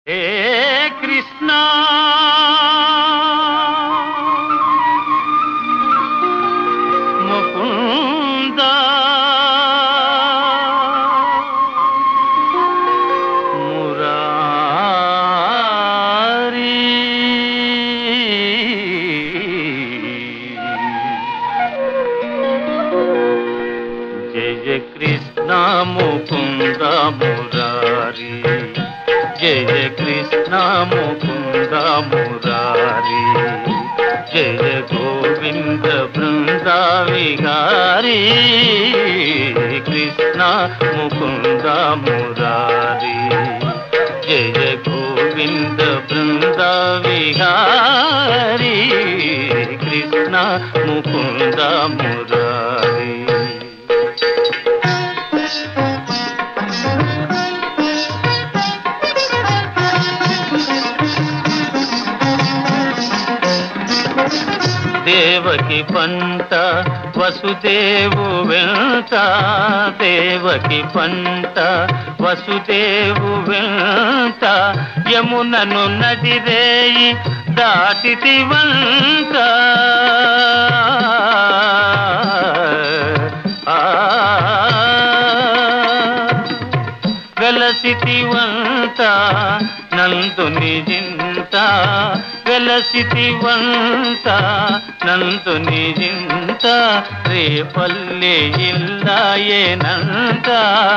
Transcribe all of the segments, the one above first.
హే కృష్ణ ముకుంద మురారి జయ కృష్ణ ముకుంద మురారి జయ కృష్ణ ముకుంద మురారి జయ గోవింద బృంద విహారీ కృష్ణ ముకుంద మురారి జయ గోవింద బృంద విహారీ కృష్ణ ముకుంద మురారి దేవకి పంట వసుదేవు వెంట దేవకి పంట వసుదేవు వెంట యమునను నదిరేయి దాటితి వంట వెలసితి వంట నందుని జింత వెలసితి వంట నందుని జింత రేపల్లె ఇల్లాయేనంత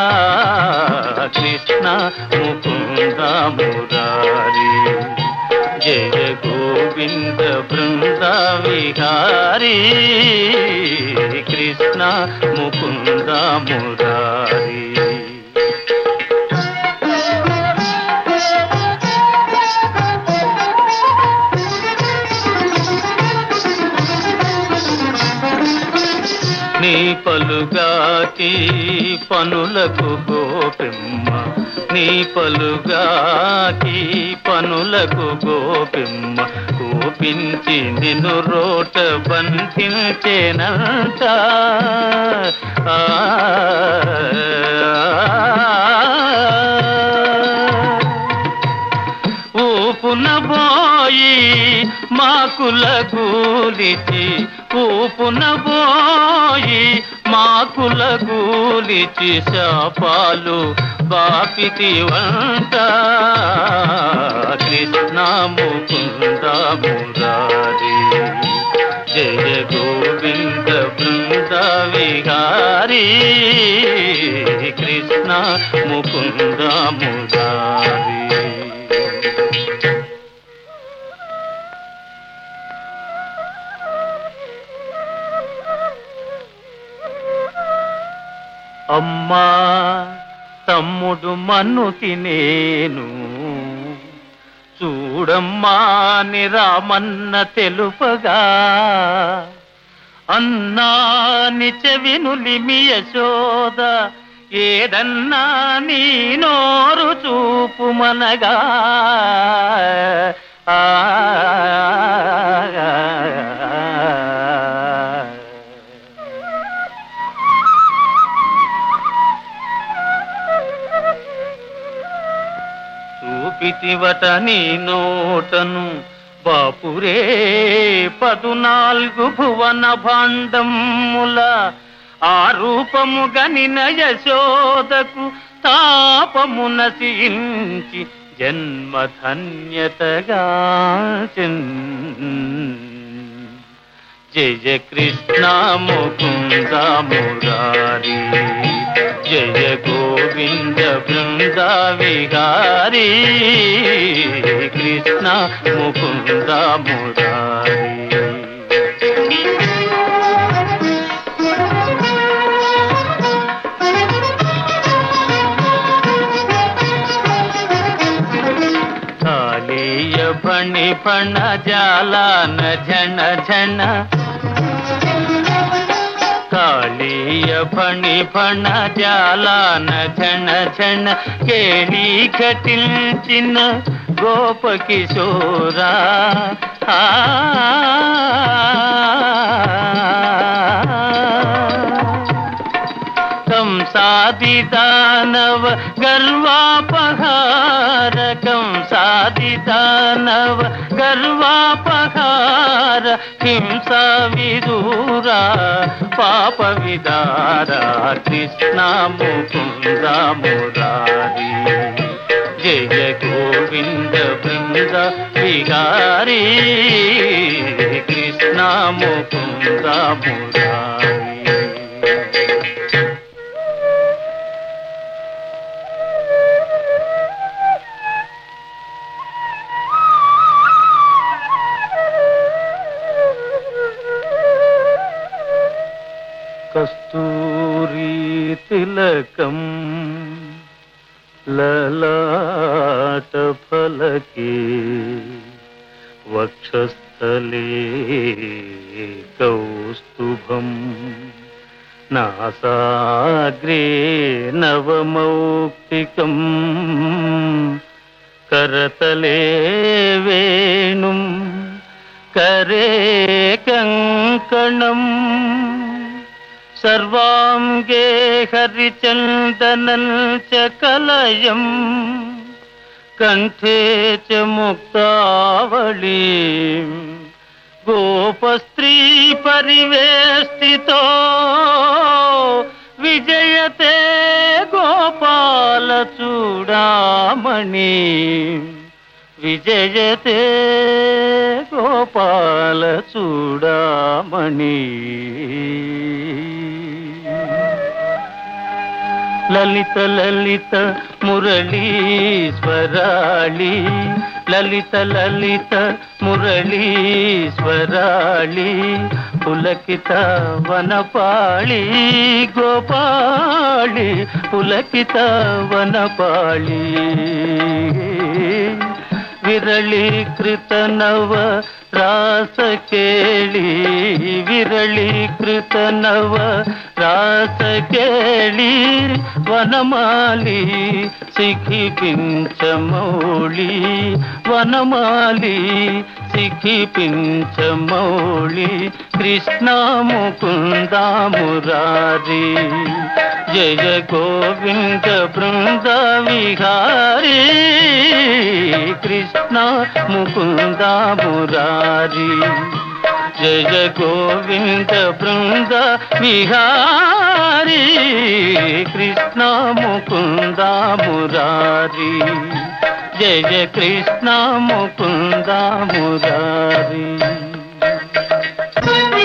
కృష్ణ ముకుంద మురారి జయ గోవింద బృంద విహారీ కృష్ణ ముకుంద మురారి నీ పలుగాకి పనులకు గోపిమ్మ నీ పలుగాకి పనులకు గోపిమ్మ కోపించి నిన్ను రోట బంధించేనంట ఆ, ఊపున పోయి మాకుల గూలిచి ఊపున పోయి మాకుల గూలిచి శాపాలు బాపితి వంట కృష్ణ ముకుంద మురారి జయ గోవింద బృంద విహారీ కృష్ణ ముకుంద మురారి అమ్మా తమ్ముడు మన్నుకి నేను చూడమ్మా నిరామన్న తెలుపగా అన్నాని చెవినులిమి యశోద ఏదన్నా నీ నోరు చూపు మనగా ఆ చూపితివట నీ నోటను బాపురే పదునాలుగు భువన భాండముల ఆ రూపము గనిన యశోదకు తాపము నశించి జన్మధన్యతగా జయ కృష్ణ ముకుంద మురారి జయ గోవింద బృంద విహారీ కృష్ణ ముకుంద మురారి కాళీయ ఫణి ఫణ జాలాన ఝణ ఝణ కాళీయ ఫణి ఫణ జాలాన ఝణ ఝణ కేళీ ఘటించిన గోప కిశోరా ఆ కంసా సాది దానవ గర్వాపహారకం సాది దానవ గర్వాపహార హింస విదూరా పాప విదార కృష్ణ ముకుంద మురారి జయ గోవింద బృంద విహారీ కృష్ణ ముకుంద మురారి కస్తూరి తిలకం లలాట ఫలకే వక్షస్థలే కౌస్తుభం నాసాగ్రే నవమౌక్తికం కరతలే వేణుం కరే కంకణం సర్వాంగే హరిచందనం చ కలయం కంఠే చ ముక్తావళీ గోపస్త్రీ పరివేష్టితో విజయతే గోపాల చూడామణి విజయతే గోపాల చూడామణి లలిత లలిత మురళీశ్వరాళి లలిత లలిత మురళీశ్వరాళి పులకిత వనపాళి గోపాళి పులకిత వనపాళి విరళీకృత నవ రాస కేళి విరళీకృత నవ రాస కేళి వనమాలి సిఖి పించమౌళి వనమాలి సిఖి పించమౌళి కృష్ణ ముకుంద మురారి జయ గోవింద బృంద విహారీ కృష్ణ ముకుంద మురారి జయ గోవింద బృంద విహారీ కృష్ణ ముకుంద మురారి జయ కృష్ణ ముకుంద మురారి